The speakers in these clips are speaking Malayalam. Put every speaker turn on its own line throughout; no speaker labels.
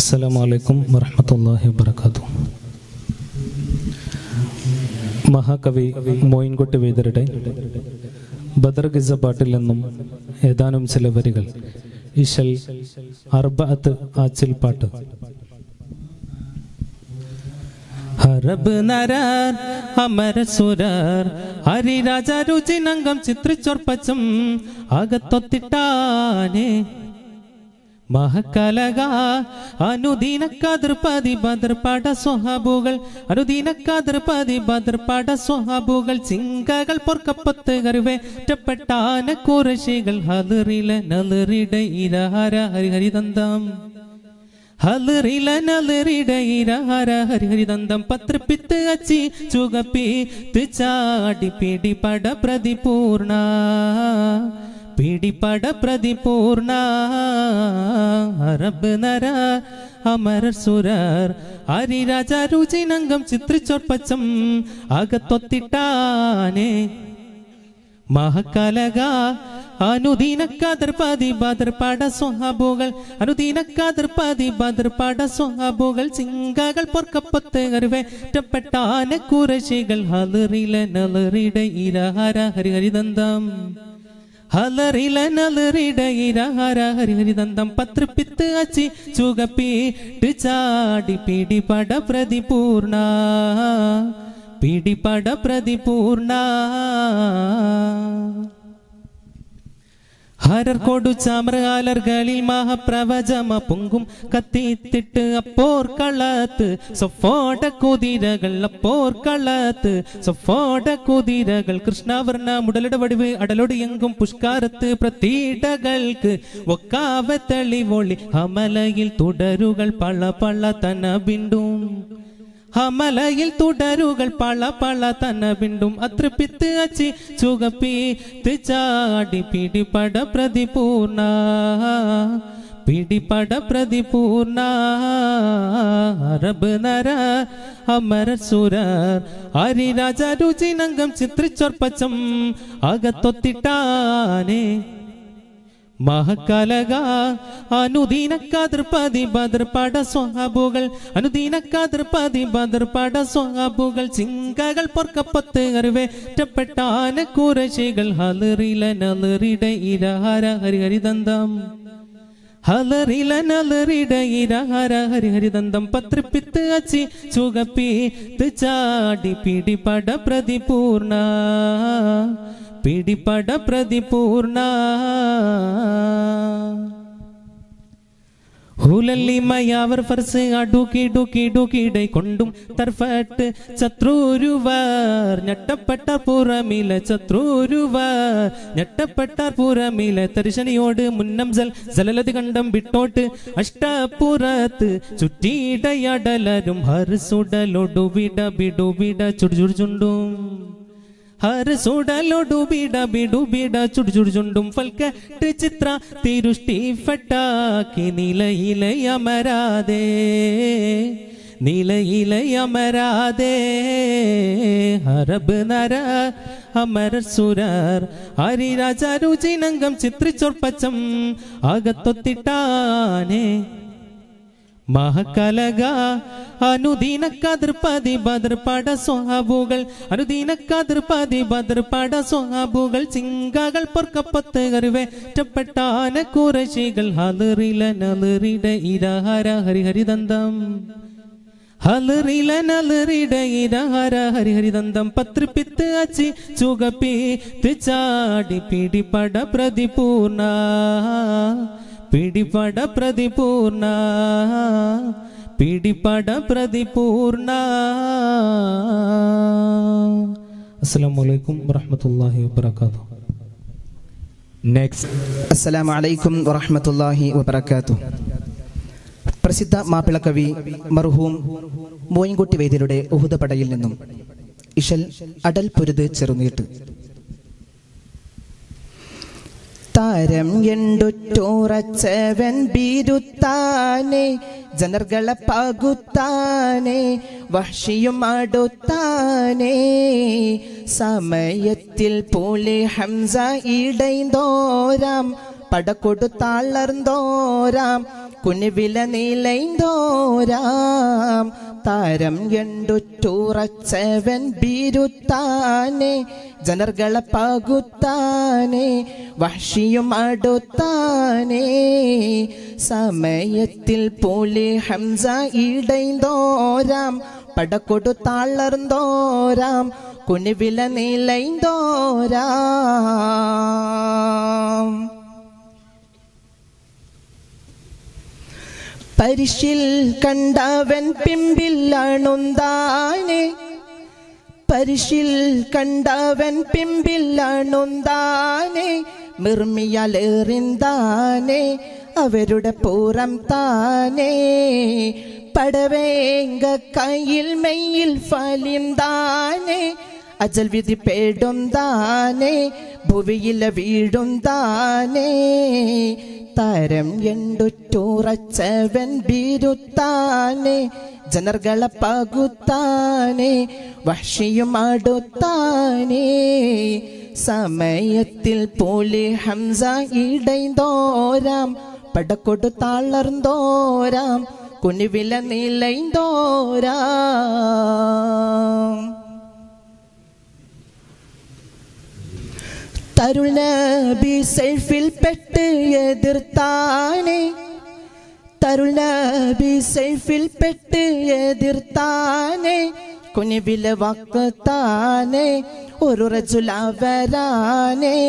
അസ്സലാമു അലൈക്കും വറഹ്മത്തുള്ളാഹി വബറകാതുഹു മഹാകവി മോയിൻകുട്ടി വേദരുടെ ബദർ ഗിസ പാട്ടിൽ നിന്നും ഏതാനും ചില വരികൾ ഇശൽ അർബഅത്ത് ആച്ചിൽ പാട്ട് ഹറബ് നരാർ അമര സുരർ ഹരിരാജ രുചിനംഗം ചിത്രിച്ചൊർപ്പച്ചും അകത്തൊത്തിട്ടാനേ മഹക്കലക അനുദീനക്കാതിർപ്പതി ബദർപട സ്വഹാബുകൾ അനുദീനക്കാതിർപ്പതി ബദർപട സ്വഹാബുകൾ ചിങ്കകൾ പൊർക്കപ്പത്ത് കരുവേറ്റപ്പെട്ടാന കുറശികൾ ഹലിറില നലിറിട ഇരഹര ഹരിഹരിതന്തം ഹലിറില നലിറിട ഇരഹര ഹരിഹരിതന്തം പത്രപ്പിത്ത് അച്ചി ചുകപ്പി ചാടി പിടി പട പ്രതിപൂർണ പിടിപട പ്രതിപൂർണ അറബ് നര അമരർ സുരർ ഹരിരാജ രുചിനംഗം ചിത്രിച്ചൊർപ്പച്ചം അകത്തൊത്തിട്ടാനേ മഹക്കലക അനുദീനക്കാതിർപ്പതി ബദർപട സ്വഹാബുകൾ അനുദീനക്കാതിർപ്പതി ബദർപട സ്വഹാബുകൾ ചിങ്കകൾ പൊർക്കപ്പത്ത് കരുവേറ്റപ്പെട്ടാന കുറശികൾ ഹലിറില നലിറിട ഇരഹര ഹരിഹരിദന്തം ഹലറില നലിറിട ഇരഹര ഹരിഹരിദന്തം പത്രപ്പിത്ത് അച്ചി ചുകപ്പി ചാടി പിടിപട പ്രതിപൂർണ പിടിപട പ്രതിപൂർണ ഹരർ കൊടു ചാമറാലർകളിൽ മഹാപ്രവചമ പൊങ്കും കത്തിത്തിട്ട് അപ്പോർ കളത്ത് സൊഫോട കുതിരകൾ അപ്പോർ കളത്ത് സൊഫോട കുതിരകൾ കൃഷ്ണവർണ്ണ മുടലട വടിവ് അടലൊട് എങ്കും പുഷ്കാരത്ത് പ്രതീടകൾക്ക് ഒക്കാവ തെളിവൊളി അമലയിൽ തുടരുകൾ പള പള തന ബിണ്ടും ഹമലയിൽ തുടരുകൾ പള പള തന ബിണ്ടും അതൃപ്പിത്ത് അച്ചി ചുകപ്പി ചാടി പിടിപട പ്രതിപൂർണ പിടിപട പ്രതിപൂർണ അറബ് നര അമര സുരർ ഹരിരാജ രുചിനംഗം ചിത്രിച്ചൊർപ്പച്ചം അകത്തൊത്തിട്ടാനേ മഹക്കലക അനുദീനക്കാതിർപ്പതി ബദർപട സ്വഹാബുകൾ അനുദീനക്കാതിർപ്പതി ബദർപട സ്വഹാബുകൾ ചിങ്കകൾ പൊർക്കപ്പത്ത് കരുവേറ്റപ്പെട്ടാന കുറശികൾ ഹലിറില നലിറിട ഇരഹര ഹരിഹരിദന്തം ഹലറില നലറിട ഇരഹര ഹരിഹരിദന്തം പത്രപ്പിത്ത് അച്ചി ചുകപ്പി ചാടി പിടിപട പ്രതിപൂർണ പിടിപട പ്രതിപൂർണ ഹുലല്ലിമയവർ ഫർസ് അടുക്കി ഡുക്കി ഡുക്കിടை കൊണ്ടും തർഫട്ട് ശത്രുരുവർ ഞെട്ടപ്പെട്ട പുറമിലെ ശത്രുരുവർ ഞെട്ടപ്പെട്ട പുറമിലെ തരിശനിയോട് മുന്നം ജൽ ജലലതി കണ്ടം വിട്ടോട്ട് അഷ്ടപുറത്ത് ചുറ്റിയിടയടലരും ഹർസുടലൊടു വിട ബിടു വിട ചുടു ചുണ്ടും ഹർ സുടലൊടു ബിട ബിടു ബിട ചുടു ചുടു ചുണ്ടും ഫൽക്കട്ട് ചിത്ര തിരുഷ്ടി ഫട്ടാക്കി നിലയിലയമരാതെ നിലയിലയമരാതെ ഹറബ് നര അമര സുരർ ഹരിരാജ രുചിനംഗം ചിത്രിച്ചൊർപ്പച്ചം അകത്തൊത്തിട്ടാനേ മഹക്കലക അനുദീനക്കാതിർപ്പതി ബദർപട സ്വഹാബുകൾ അനുദീനക്കാതിർപ്പതി ബദർപട സ്വഹാബുകൾ ചിങ്കകൾ പൊർക്കപ്പത്ത് കരുവേറ്റപ്പെട്ടാന കുറശികൾ ഹലിറില നലിറിട ഇരഹര ഹരിഹരിദന്തം ഹലിറില നലിറിട ഇരഹര ഹരിഹരിദന്തം പത്രിപ്പിത്ത് അച്ചി ചുകപ്പി ചാടി പിടിപട പ്രതിപൂർണ പിടിപട പ്രതിപൂർണ പിടിപട പ്രതിപൂർണ അസ്സലാമു അലൈക്കും വറഹ്മത്തുള്ളാഹി വബറകാതുഹു
നെക്സ്റ്റ്
അസ്സലാമു അലൈക്കും വറഹ്മത്തുള്ളാഹി വബറകാത്തു പ്രസിദ്ധ മാപ്പിളക്കവി മർഹൂം മോയിൻകുട്ടി വൈദ്യരുടെ ഉഹുദപടയിൽ നിന്നും ഇഷൽ അടൽ പൊരുത് ചെറുനീട്ട് താരം ಎಂಡುಟ್ಟೂರಚ್ಚವನ್ ಬೀರುತ್ತಾನೆ ಜನರ್ಗಳ പകുത്താനെ വഹ്ഷിയും അടുത്താനെ സമയത്തിൽ പോലെ ഹംസ ഇടൈന്തോരാം പടക്കൊടു തളർന്നോരാം കുനിവില നീലൈന്തോരാം താരം എണ്ടുറ്റുറച്ചവൻ ബീരുത്താനെ ജനർകളെ പകുത്താനെ വഷിയും അടുത്താനെ സമയത്തിൽ പുലി ഹംസ ഇടൈന്തോരാം പടക്കൊടു താളർന്തോരാം കുനിവില നീലൈന്തോരാം പരിശിൽ കണ്ടവൻ പിമ്പില്ലാണുന്താനെ പരിശിൽ കണ്ടവൻ പിമ്പില്ലാണുന്താനെ മിർമിയാലേറിന്താനെ അവരുടെ പൂരം താനേ പടവേങ്ക കയ്യിൽ മെയ്യിൽ ഫലിന്താനെ അജൽ വിധി പേടും താനേ ഭുവിയില വീടും താനേ താരം എണ്ടുറ്റുറച്ചവൻ ബീരുത്താനെ ജനർകളെ പകുത്താനെ വഷിയും അടുത്താനെ സമയത്തിൽ പുലി ഹംസ ഇടൈന്തോരാം പടക്കൊടു താളർന്തോരാം കുനിവില നീലൈന്തോരാം തരുൾ നബി സെൽഫിൽ പെട്ട് എതിർത്താനെ തരുൾ നബി സെൽഫിൽ പെട്ട് എതിർത്താനെ കുനിവില വക്കത്താനെ ഒരു റജുലവരാനെ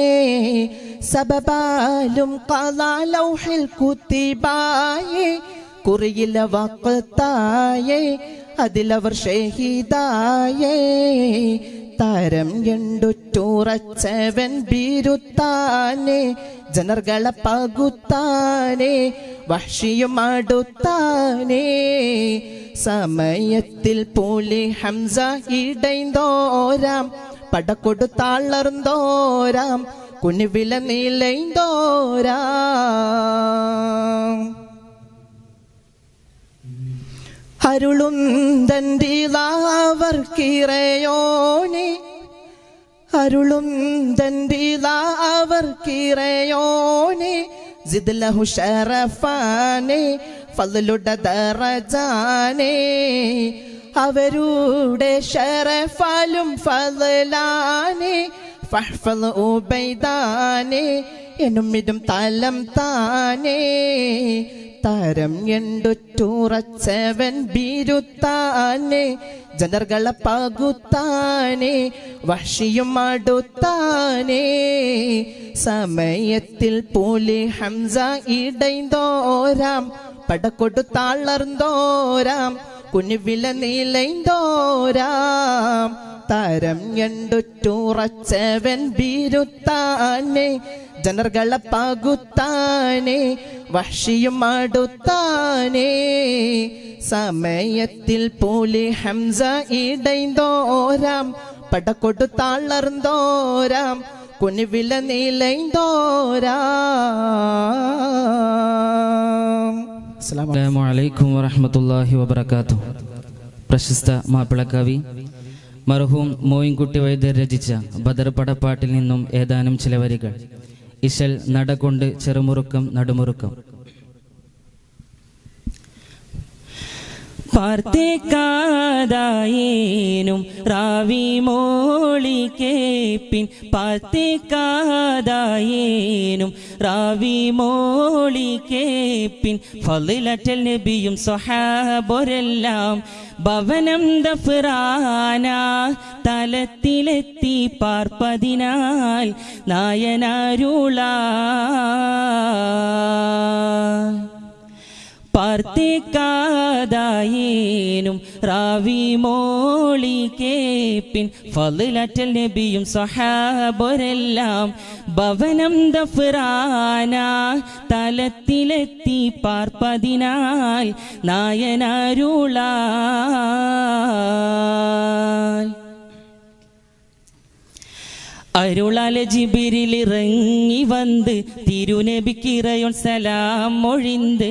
സബബാലും കലാലൗഹിൽ കുത്തിബായേ കുറിയില വക്കത്തായേ അതിലവർ ഷഹീദായേ താരം എണ്ടുറ്റുറച്ചവൻ ബീരുത്താനെ ജനർകളെ പകുത്താനെ വഷിയും അടുത്താനെ സമയത്തിൽ പുലി ഹംസ ഇടൈന്തോരാം പടക്കൊടു താളർന്തോരാം കുനിവില നീലൈന്തോരാം അരുളും തന്റിലാവർക്കിറയോനെ അരുളും തന്റിലാവർക്കിറയോനെ ജിദ്ലഹു ഷറഫാനെ ഫضലുടെ ദറജാനെ അവരുടെ ഷറഫാലും ഫضലാനെ ഫഹ്ഫൽ ഉബൈദാനെ എന്നും ഇതും തലം താനേ താരം എണ്ടുറ്റുറച്ചവൻ ബീരുത്താനെ ജനർകളെ പകുത്താനെ വഷിയും അടുത്താനെ സമയത്തിൽ പുലി ഹംസ ഇടൈന്തോരാം പടക്കൊടു താളർന്തോരാം കുനിവില നീലൈന്തോരാം താരം എണ്ടുറ്റുറച്ചവൻ ബീരുത്താനെ ജനർകളെ പകുത്താനെ വഷിയും അടുത്താനെ സമയത്തിൽ പുലി ഹംസ ഇടൈന്തോരാം പടക്കൊടു താളർന്തോരാം കുനിവില നീലൈന്തോരാം അസ്സലാമു
അസ്സലാമു അലൈക്കും വറഹ്മത്തുള്ളാഹി വബറകാത്തു പ്രശസ്ത മാപ്പിളക്കവി മർഹൂം മോയിൻകുട്ടി വൈദ്യർ രചിച്ച ബദർ പടപ്പാട്ടിൽ നിന്നും ഏതാനും ചില വരികൾ ഇശൽ നടകൊണ്ട് ചെറുമുറുക്കം നടുമുറുക്കം പാർത്തേക്കാതായേനും റാവി മോളി കേപ്പിൻ പാർത്തേക്കാതായേനും റാവി മോളി കേപ്പിൻ ഫളിലറ്റൽ നബിയും സ്വഹാബൊരെല്ലാം ഭവനം ദഫ്രാന തലത്തിലെത്തി പാർപ്പതിനാൽ നായനാരുള പാർത്തേക്കാതായേനും റാവി മോളി കേപ്പിൻ ഫളിലറ്റൽ നബിയും സ്വഹാബൊരെല്ലാം ഭവനം ദഫ്രാന തലത്തിലെത്തി പാർപ്പതിനാൽ നായനാരുള അരുളാല ജിബിരിൽ ഇറങ്ങി വന്ന് തിരുനബിക്കിറയോൻ സലാം മൊഴിந்து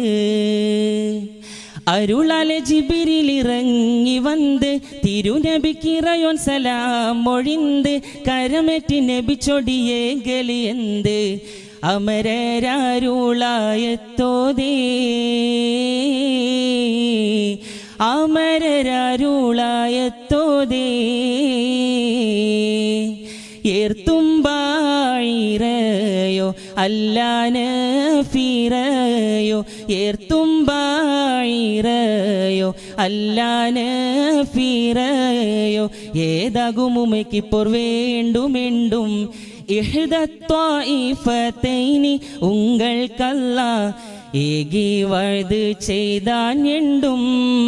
അരുളാല ജിബിരിൽ ഇറങ്ങി വന്ന് തിരുനബിക്കിറയോൻ സലാം മൊഴിந்து കരമറ്റി നബി ചൊടിയേ ഗലിയന്ത്
അമരരാരുളായത്തോതേ അമരരാരുളായത്തോതേ ഏർത്തുമ്പായിരയോ അല്ലാന ഫിറയോ ഏർത്തുമ്പായിരയോ അല്ലാന ഫിറയോ ഏതാകുമുമയ്ക്കിപ്പോൾ വേണ്ടുമെണ്ടും ഇഹ്ദത്വായിഫത്തൈനി ഉങ്ങൾക്കല്ല ഏകി വഴുത് ചെയ്താൻ എണ്ടും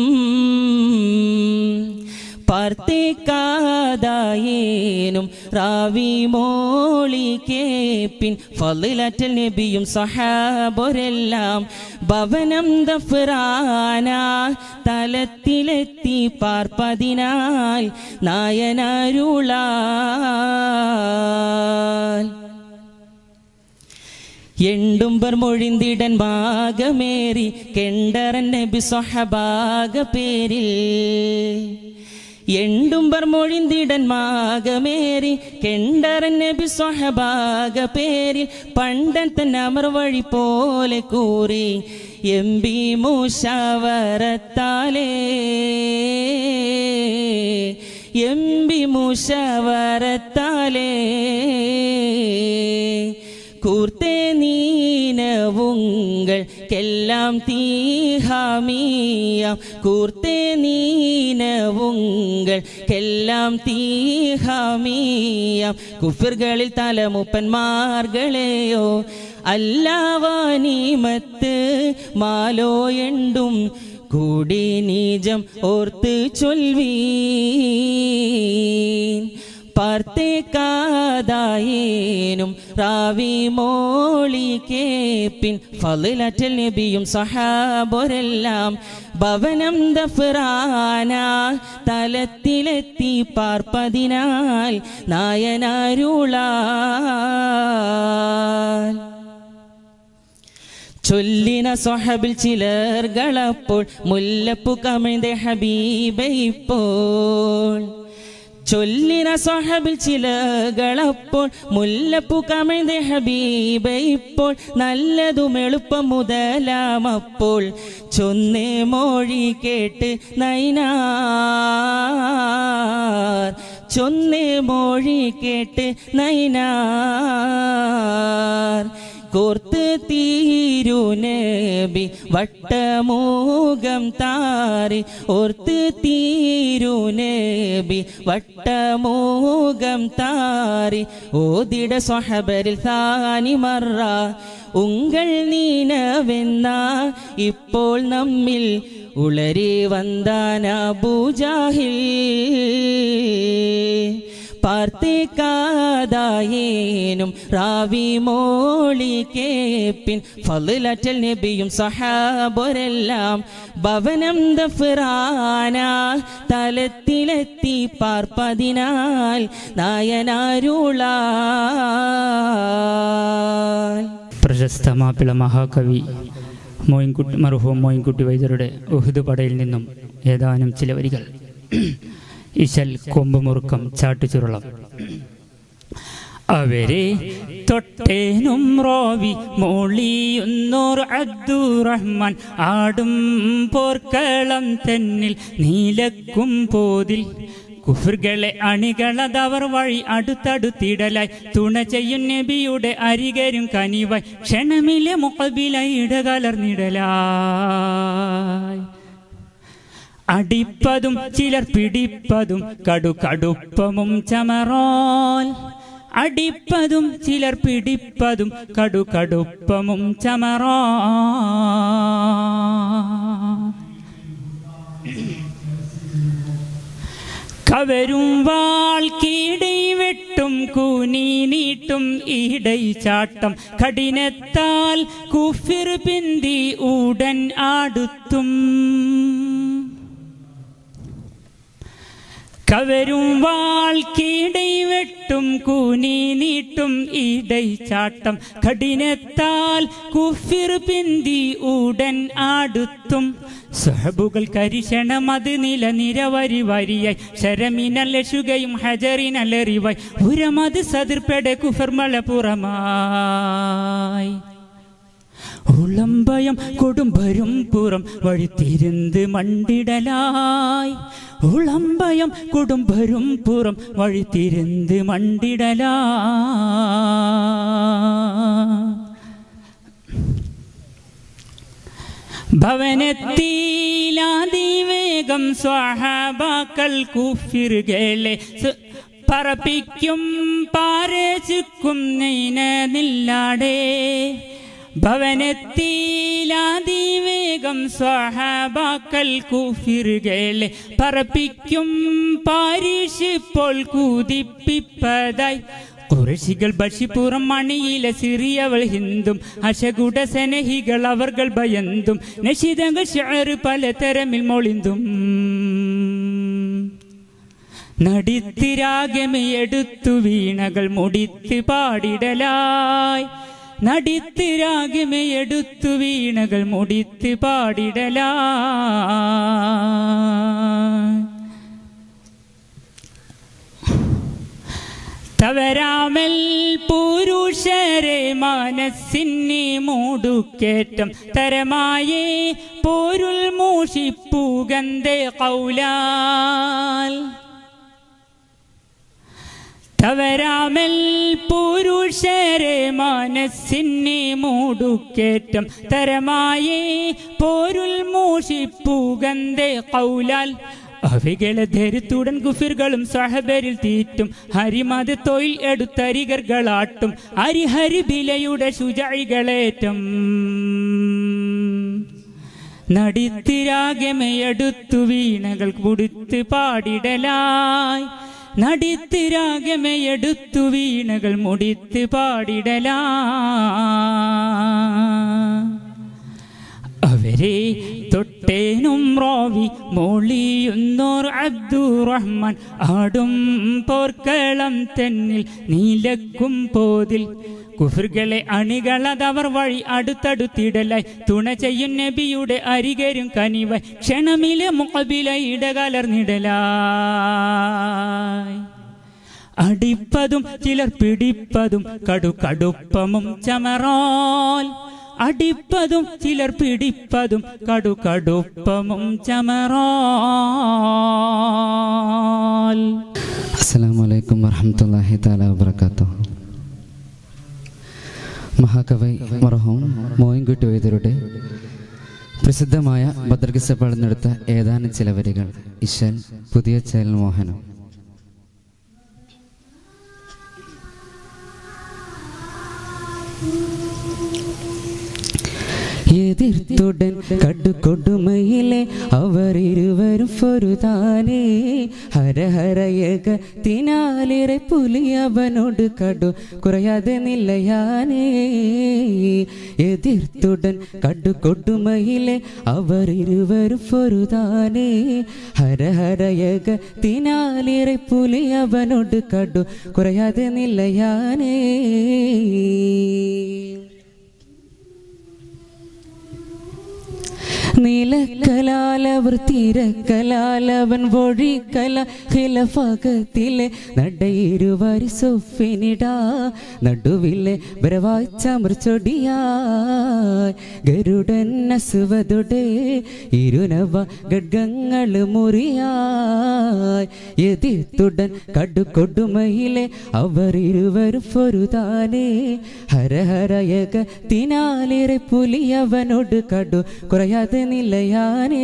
പാർത്തേക്കാതായേനും റാവി മോളി കേപ്പിൻ ഫളിലറ്റൽ നബിയും സഹാബൊരെല്ലാം ഭവനം ദഫ്രാന തലത്തിലെത്തി പാർപ്പതിനാൽ നായനരുളാൽ എണ്ടുംബർ മൊഴിന്തിടൻ ഭാഗമേറി കെണ്ടറൻ നബി സ്വഹഭാഗ പേരിൽ എണ്ടുംബർ മൊഴിന്തിടൻ മാകമേറി കെണ്ടറൻ നബി സ്വഹഭാഗ പേരിൽ പണ്ടൻ തൻ അമർ വഴി പോലെ കൂറി എംബി മൂഷാവരത്താലേ എംബി മൂഷാവരത്താലേ കൂർത്തേ നീനവുങ്ങൾക്കെല്ലാം തീഹാമിയാം കൂർത്തേ നീനവുങ്ങൾക്കെല്ലാം തീഹാമിയാം കുഫിറുകളിൽ തലമുപ്പന്മാർകളെയോ അല്ലാവാനീമത്ത് മാലോ എണ്ടും കൂടി നീജം ഓർത്ത് ചൊൽവീൻ പാർത്തേക്കാതായേനും റാവി മോളി കേപ്പിൻ ഫളിലറ്റൽ നബിയും സഹാബൊരെല്ലാം ഭവനം ദഫ്രാന തലത്തിലെത്തി പാർപ്പതിനാൽ നായനാരുളാൽ ചൊല്ലിന സ്വഹബിൽ ചിലർകളപ്പോൾ മുല്ലപ്പു കമിഴ്ந்த ഹബീബ ഇപ്പോൾ ചൊല്ലിന സ്വഹബിൽ ചിലകളപ്പോൾ മുല്ലപ്പു കമിഴ്ந்த ഹബീബ ഇപ്പോൾ നല്ലതും എളുപ്പം മുതലാമപ്പോൾ ചൊന്നേ മൊഴി കേട്ട് നൈനാർ ചൊന്നേ മൊഴി കേട്ട് നൈനാർ കോർത്ത് തീരുനബി വട്ടമൂകം താറി ഓർത്ത് തീരുനബി വട്ടമൂകം താറി ഓതിട സ്വഹബരിൽ താനി മറ ഉങ്കൾ നീനവെന്ന ഇപ്പോൾ നമ്മിൽ ഉളരി വന്താന ബൂജാഹിൽ പാർത്തേക്കാതായേനും റാവി മോളി കേപ്പിൻ ഫളിലറ്റൽ നബിയും സഹാബൊരെല്ലാം ഭവനം ദഫ്രാന തലത്തിലെത്തി പാർപ്പതിനാൽ നായനാരുളാൽ
പ്രശസ്ത മാപ്പിള മഹാകവി മോയിൻകുട്ടി മറുഹൂം മോയിൻകുട്ടി വൈദ്യരുടെ ഉഹുദ് പടയിൽ നിന്നും ഏതാനും ചില വരികൾ ഇശൽ കൊമ്പുമുറുക്കം ചാട്ടുചുരുളം അവരെ തൊട്ടേനും റോവി മോളിയുന്നോർ അബ്ദുറഹ്മാൻ ആടും പോർക്കളം തെന്നിൽ നീലക്കും പോതിൽ കുഫുർകളെ അണികളതവർ വഴി അടുത്തടുത്തിടലായി തുണ ചെയ്യും നബിയുടെ അരികരും കനിവായി ക്ഷണമിലെ മുഖബില ഇടകലർന്നിടലായി അടിപ്പതും ചിലർ പിടിപ്പതും കടു കടുപ്പമും ചമറോൽ അടിപ്പതും ചിലർ പിടിപ്പതും കടു കടുപ്പമും ചമറോ കവരും വാൾ കീടൈ വെട്ടും കൂനി നീട്ടും ഈടൈ ചാട്ടം കഠിനത്താൽ കുഫിർ പിന്തി ഉടൻ ആടുത്തും കവരും വാൾ കീടൈ വെട്ടും കൂനി നീട്ടും ഈടൈ ചാട്ടം കഠിനത്താൽ കുഫിർ പിന്തി ഉടൻ ആടുത്തും സഹബുകൾ കരിശണം അത് നില നിരവരി വരിയായി ശരമിനലശുകയും ഹജറിനലറിവായി ഉരമത് സതിർപ്പെടെ കുഫർ മലപ്പുറമായി ഉളമ്പയം കൊടുമ്പരും പുറം വഴിത്തിരുന്ന് മണ്ടിടലായി ഉളമ്പയം കൊടുമ്പരും പുറം വഴിത്തിരുന്ന് മണ്ടിടലാ ഭവനത്തിലാതിവേഗം സ്വഹാബാക്കൾ കുഫിറുകളെ സ- പറപ്പിക്കും പാരചുക്കും നെയ്നനില്ലാടേ ഭവനത്തിലാതിവേഗം സ്വഹാബാക്കൾ കുഫിറുകളെ പറപ്പിക്കും പാരിഷിപ്പോൾ കൂതിപ്പിപ്പതായി കുറശികൾ ബഷിപ്പുറം മണിയിലെ സിറിയവൾ ഹിന്ദും അശകുട സനഹികൾ അവർകൾ ഭയന്തും നശിതങ്ങൾ ഷെയർ പലതരമിൽ മൊളിന്തും നടിത്തിരാഗമയെടുത്തു വീണകൾ മുടിത്ത് പാടിടലായി നടിത്തിരാഗമയെടുത്തു വീണകൾ മുടിത്ത് പാടിടലായി തവരാമൽ പുരുഷരെ മനസ്സിനെ മൂടുക്കേറ്റം തരമായേ പോരുൾ മൂഷിപ്പുഗന്ധ കൗലാൽ തവരാമൽ പുരുഷരെ മനസ്സിനെ മൂടുക്കേറ്റം തരമായേ പോരുൾ മൂഷിപ്പുഗന്ധ കൗലാൽ അവികളെ ധരിത്തുടൻ കുഫിറുകളും സഹബരിൽ തീറ്റും ഹരിമത തൊഴിൽ എടുത്തരികർകളാട്ടും ഹരിഹരി ബിലയുടെ ശുചൈകളേറ്റം നടിത്തിരാഗമയെടുത്തു വീണകൾ കുടിത്ത് പാടിടലായി നടിത്തിരാഗമയെടുത്തു വീണകൾ മുടിത്ത് പാടിടലാ അവരെ തൊട്ടേനും റോവി മോളിയുന്നോർ അബ്ദുറഹ്മാൻ ആടും പോർക്കളം തെന്നിൽ നീലക്കും പോതിൽ കുഫറുകളെ അണികളതവർ വഴി അടുത്തടുത്തിടലായി തുണ ചെയ്യും നബിയുടെ അരികരും കനിവായി ക്ഷണമിലെ മുഖബില ഇടകലർന്നിടലായി അടിപ്പതും ചിലർ പിടിപ്പതും കടു കടുപ്പമും ചമറോൽ അടിപ്പതും ചിലർ പിടിപ്പതും കടു കടുപ്പമും ചമറോൽ
അസ്സലാമു അലൈക്കും വറഹമത്തല്ലാഹി താല വബർക്കാത്തു മഹാകവി മറഹൂം മോയിൻകുട്ടി വൈദ്യരുടെ പ്രസിദ്ധമായ ഭദ്രകിസ പടന്നെടുത്ത ഏതാനും ചില വരികൾ ഇശൽ പുതിയ ചേൽ മോഹനം എതിർത്തുടൻ കടുകൊടുമയിലെ അവർ ഇരുവരും പൊരുതാനേ ഹരഹരയക തിനാലിറെ പുലി അവനോട് കടു കുറയാതെ നിലയാനേ എതിർത്തുടൻ കടുകൊടുമയിലെ അവർ ഇരുവരും പൊരുതാനേ ഹരഹരയക തിനാലിറെ പുലി അവനോട് കടു കുറയാതെ നിലയാനേ നീലക്കലാലവർ തീരക്കലാലവൻ വഴിക്കല ഖിലഫകത്തിലെ നടയിരുവരി സൊഫിനിടാ നടുവിലെ ബരവാച്ചമർ ചൊടിയായി ഗരുഡൻ അസുവതുടെ ഇരുനവ ഗഡ്ഗങ്ങൾ മുറിയായി എതിർത്തുടൻ കടുകൊടുമയിലെ അവർ ഇരുവരും പൊരുതാനേ ഹരഹരയക തിനാലിറെ പുലിയവനോട് കടു കുറയാതെ നിലയാനേ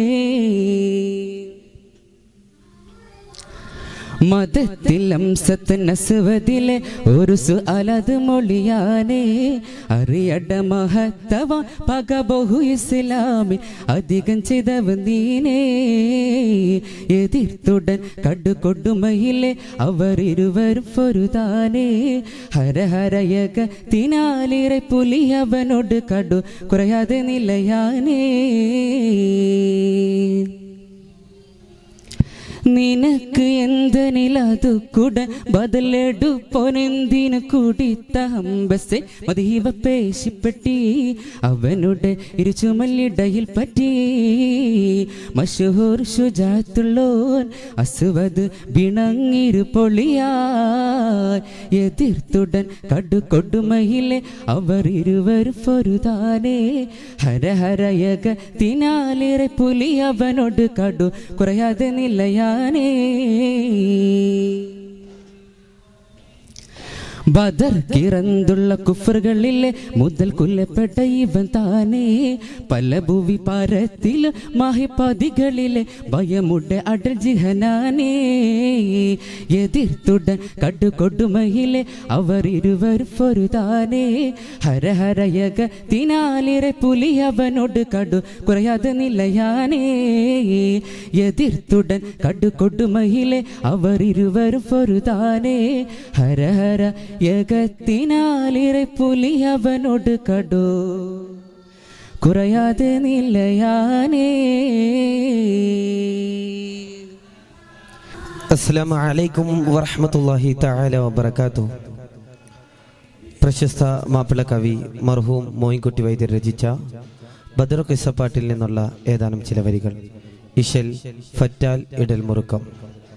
മതത്തിൽ അംസത്ത് നസുവതിലെ ഒരു സു അലത് മൊഴിയാനേ അറിയട മഹത്തവ പക ബഹു ഇസ്ലാമി അധികം ചെയ്തവ നീനേ എതിർത്തുടൻ കടുകൊടുമയിലെ അവർ ഇരുവരും പൊരുതാനേ ഹരഹരയക തിനാലിറെ പുലി അവനോട് കടു കുറയാതെ നിലയാനേ
നിനക്ക് എന്തിനതു കുട ബദലെടുപ്പൊനെന്തിനു കുടിത്ത ഹമ്പസെ മദീവ പേശിപ്പെട്ടി അവനുടെ ഇരുചുമല്ലിടയിൽ പറ്റി മഷഹൂർ ശുജാത്തുള്ളോൻ അസുവത് ബിണങ്ങിരു പൊളിയായി എതിർത്തുടൻ കടു കൊടുമയിലെ അവർ ഇരുവർ പൊരുതാനേ ഹര ഹരയക തിനാലിറെ പുലി അവനോട് കടു കുറയാതെ നിലയാനേ ബദർ കിറന്തുള്ള കുഫറുകളിലെ മുതൽ കൊല്ലപ്പെട്ട ഇവൻ താനേ പല ഭൂവി പാരത്തിൽ മാഹിപ്പതികളിലെ ഭയമുടെ അടൽ ജിഹനാനേ എതിർത്തുടൻ കടു കൊടുമയിലെ അവർ ഇരുവർ പൊരുതാനേ ഹര ഹരയക തിനാലിറെ പുലി അവനോട് കടു കുറയാതെ നിലയാനേ എതിർത്തുടൻ കടു കൊടുമയിലെ അവർ ഇരുവർ പൊരുതാനേ ഹര ഹര യകത്തിനാലിറെ പുലി അവനോട് കടു കുറയാതെ നിലയാനേ
അസ്സലാമു അലൈക്കും വറഹ്മത്തുള്ളാഹി തആല വബറകാതുഹു പ്രശസ്ത മാപ്പിള കവി മർഹൂം മോയിൻകുട്ടി വൈദ്യർ രചിച്ച ബദർ കിസ്സപ്പാട്ടിൽ നിന്നുള്ള ഏതാനും ചില വരികൾ ഇശൽ ഫറ്റാൽ ഇടൽ മുറുക്കം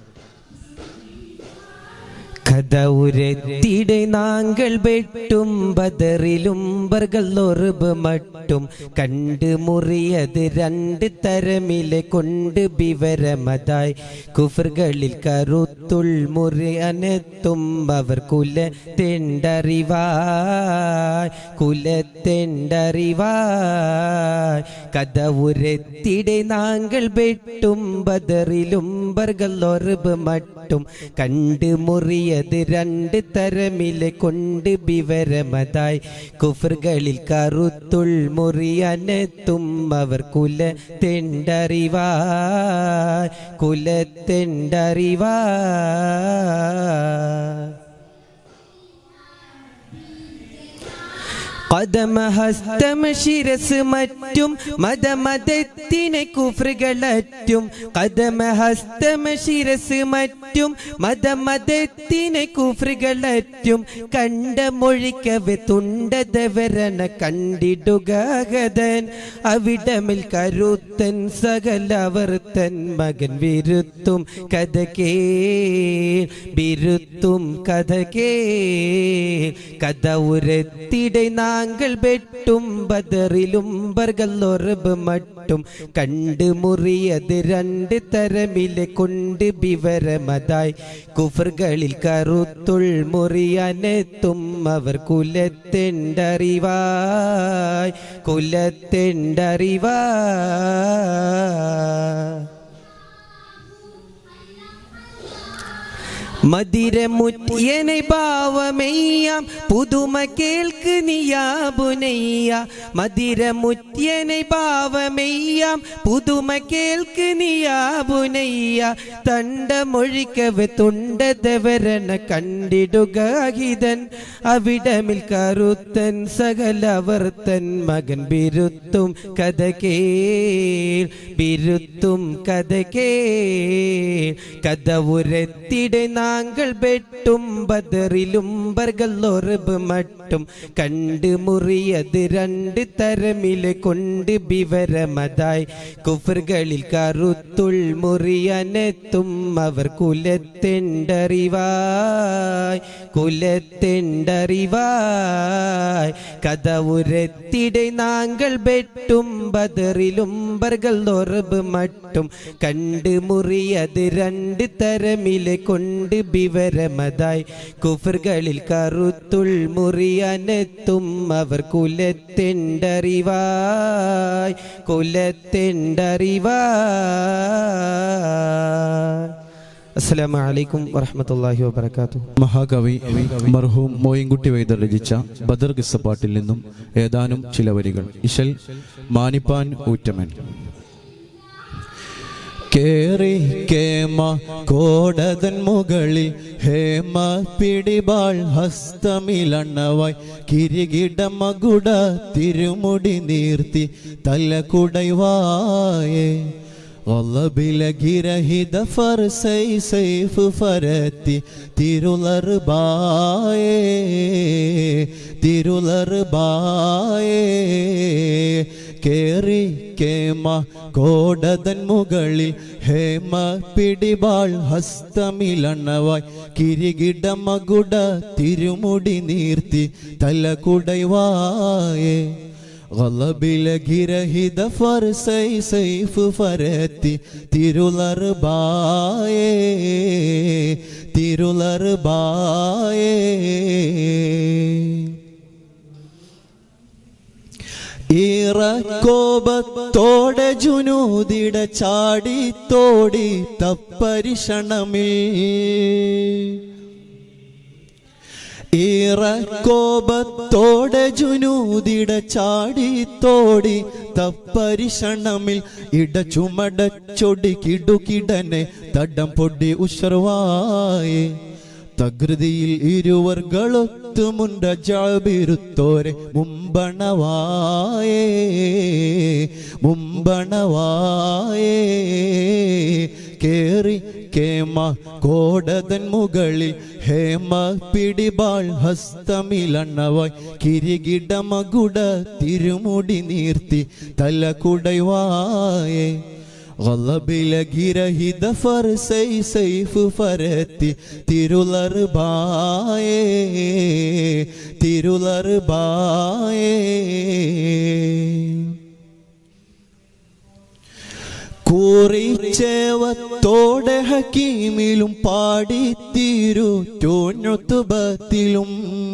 കഥ ഉരത്തിടെ നാങ്കൾ വെട്ടും ബദറിലും ബർഗല്ലൊറുബ് മട്ടും കണ്ട് മുറിയത് രണ്ട് തരമിലെ കൊണ്ട് വിവരമതായി കുഫറുകളിൽ കറുത്തുൾ മുറി അനെത്തും അവർ കുല തെണ്ടറിവായ് കുല തെണ്ടറിവായ് കഥ ഉരത്തിടെ നാങ്കൾ വെട്ടും ബദറിലും ബർഗല്ലൊറുബ് മട്ടും കണ്ട് മുറിയത് രണ്ട് തരമിലെ കൊണ്ട് വിവരമതായി കുഫറുകളിൽ കറുത്തുൾ മുറിയനെത്തും അവർ കുല തെണ്ടറിവായ് കുല തെണ്ടറിവായ് കദമഹസ്തം ശിരസ് മറ്റും മതമതത്തിനെ കുഫറുകളറ്റും കദമഹസ്തം ശിരസ് മറ്റും മതമതത്തിനെ കുഫറുകളറ്റും കണ്ട മൊഴിക്കവെ തുണ്ടതവരന കണ്ടിടുകതൻ അവിടമിൽ കരുത്തൻ സകലവർത്തൻ മകൻ വിരുത്തും കഥ കേ വിരുത്തും കഥ കേ കഥ ഉരത്തിടെ നാങ്കൾ വെട്ടും ബദറിലും ബർഗല്ലൊറബ് മട്ടും കണ്ട് മുറിയത് രണ്ട് തരമിലെ കൊണ്ട് വിവരമതായി കുഫറുകളിൽ കറുത്തുൾ മുറിയാനെത്തും അവർ കുലത്തെണ്ടറിവായ് കുലത്തെണ്ടറിവായ് മതിരമുറ്റിയനെ ഭാവമെയ്യാം പുതുമ കേൾക്ക് നീയാബുനയ്യ മതിരമുറ്റിയനെ ഭാവമെയ്യാം പുതുമ കേൾക്ക് നീയാബുനയ്യ തണ്ടമൊഴിക്കവെ തുണ്ടതവരന കണ്ടിടുക ഹിതൻ അവിടമിൽ കറുത്തൻ സകലവർത്തൻ മകൻ ബിരുത്തും കഥ കേൾ ബിരുത്തും കഥ കേൾ കഥ ഉരത്തിടെ നാങ്കൾ വെട്ടും ബദറിലും ബർഗല്ലൊറബ് മട്ടും കണ്ട് മുറിയത് രണ്ട് തരമിലെ കൊണ്ട് വിവരമതായി കുഫറുകളിൽ കറുത്തുൾ മുറിയനെത്തും അവർ കുലത്തെണ്ടറിവായ് കുലത്തെണ്ടറിവായ് കഥ ഉരത്തിടെ നാങ്കൾ വെട്ടും ബദറിലും ബർഗല്ലൊറബ് മട്ടും കണ്ട് മുറിയത് രണ്ട് തരമിലെ കൊണ്ട് വിവരമതായി കുഫറുകളിൽ കറുത്തുൾ മുറിയനെത്തും അവർ കുലത്തെണ്ടറിവായ് കുലത്തെണ്ടറിവായ് അസ്സലാമു അലൈക്കും വറഹ്മത്തുള്ളാഹി വബറകാതുഹു
മഹാകവി മർഹൂം മോയിൻകുട്ടി വൈദ്യർ രചിച്ച ബദർ കിസ്സപ്പാട്ടിൽ നിന്നും ഏതാനും ചില വരികൾ ഇശൽ മാനിപ്പാൻ ഊറ്റമൻ കേറി കേമ കോടതൻ മുകളിൽ ഹേമ പിടിപാൾ ഹസ്തമിലണ്ണവായി കിരികിട മകുട തിരുമുടി നീർത്തി തല കുടൈവായേ
ഒളബിലഗിരഹിത ഫർസൈ സൈഫ് ഫരത്തി തിരുളർബായേ തിരുളർബായേ കേറി കേമ കോടതൻ മുകളിൽ ഹേമ പിടിവാൾ ഹസ്തമിലണവായി കിരികിട മകുട തിരുമുടി നീർത്തി തല കുടൈവായേ ഗലബിലഗിരഹിത ഫർസൈ സൈഫ് ഫരത്തി തിരുളർബായേ തിരുളർബായേ ഈറക്കോപത്തോടെ ജുനൂതിട ചാടി തോടി തപ്പരിഷണമിൽ ഈറക്കോപത്തോടെ ജുനൂതിട ചാടി തോടി തപ്പരിഷണമിൽ ഇട ചുമടച്ചൊടി കിടുകിടനെ തടം പൊടി ഉഷർവായേ തകൃതിയിൽ ഇരുവർകളൊത്തുമുണ്ട ജാബിരുത്തോരെ മുമ്പണവായേ മുമ്പണവായേ കേറി കേമ കോടതൻ മുകളിൽ ഹേമ പിടിബാൾ ഹസ്തമിലണ്ണവായി കിരികിട മകുട തിരുമുടി നീർത്തി തല കുടൈവായേ ഗലബിലഗിരഹിത ഫർസൈ സൈഫ് ഫരത്തി തിരുളർബായേ തിരുളർബായേ കൂറിച്ചേവത്തോടെ ഹക്കീമിലും പാടിത്തീരു ടോഞ്ഞൊത്തുബത്തിലും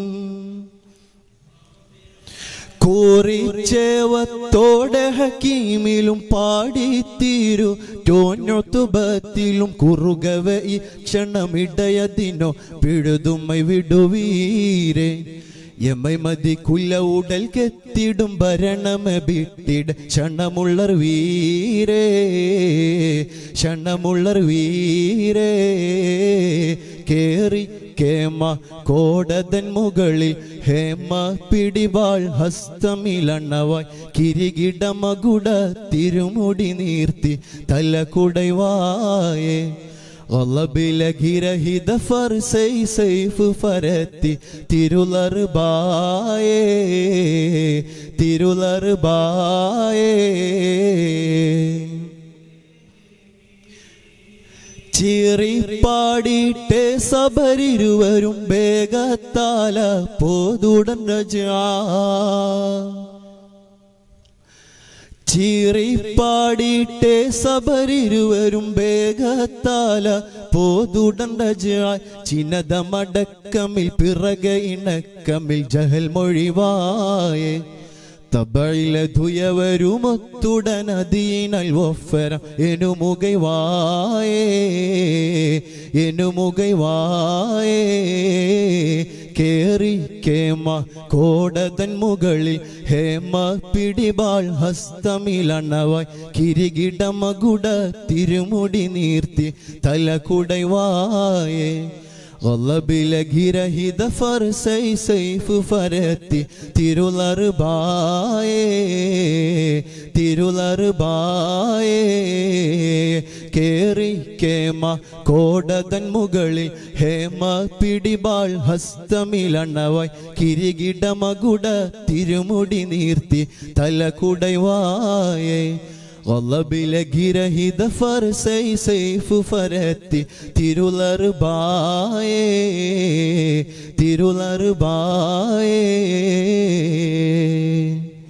കൂറിച്ചേവത്തോടെ ഹക്കീമിലും പാടിത്തീരു ടോഞ്ഞൊത്തുബത്തിലും കുറുകവ ഈ ക്ഷണമിടയതിനോ പിഴുതുമ്മൈ വിടുവീരേ എമ്മൈ മതി കുല്ല ഉടൽ കെത്തിടും ഭരണമ വിട്ടിട ക്ഷണമുള്ളർ വീരേ ക്ഷണമുള്ളർ വീരേ കേറി കേമ കോടതൻ മുകളിൽ ഹേമ പിടിവാൾ ഹസ്തമിലണ്ണവായി കിരികിട മകുട തിരുമുടി നീർത്തി തല കുടൈവായേ ഗലബിലഗിരഹിത ഫർസൈ സൈഫ് ഫരത്തി തിരുളർബായേ തിരുളർബായേ ചീറിപ്പാടിയിട്ടേ സബരിരുവരും വേഗത്താല പോതുടൻ രജ ചീറിപ്പാടിയിട്ടേ സബരിരുവരും വേഗത്താല പോതുടൻ രജായ് ചിനതമടക്കമിൽ പിറക ഇണക്കമിൽ ജഹൽ മൊഴിവായേ തബയിലെ ധുയവരുമൊത്തുടനദീനൽ വഫരം എനുമുകൈ വായേ എനുമുകൈ വായേ കേറി കേമ കോടതൻ മുകളിൽ ഹേമ പിടിബാൾ ഹസ്തമിലണവായി കിരികിട മകുട തിരുമുടി നീർത്തി തല കുടൈവായേ ഗലബിലഗിരഹിത ഫർസൈ സൈഫ് ഫരത്തി തിരുളർബായേ തിരുളർബായേ കേറി കേമ കോടതൻ മുകളിൽ ഹേമ പിടിബാൾ ഹസ്തമിലണവായി കിരികിട മകുട തിരുമുടി നീർത്തി തല കുടൈവായേ ഗലബിലഗിരഹിത ഫർസൈ സൈഫ് ഫരത്തി തിരുളർബായേ തിരുളർബായേ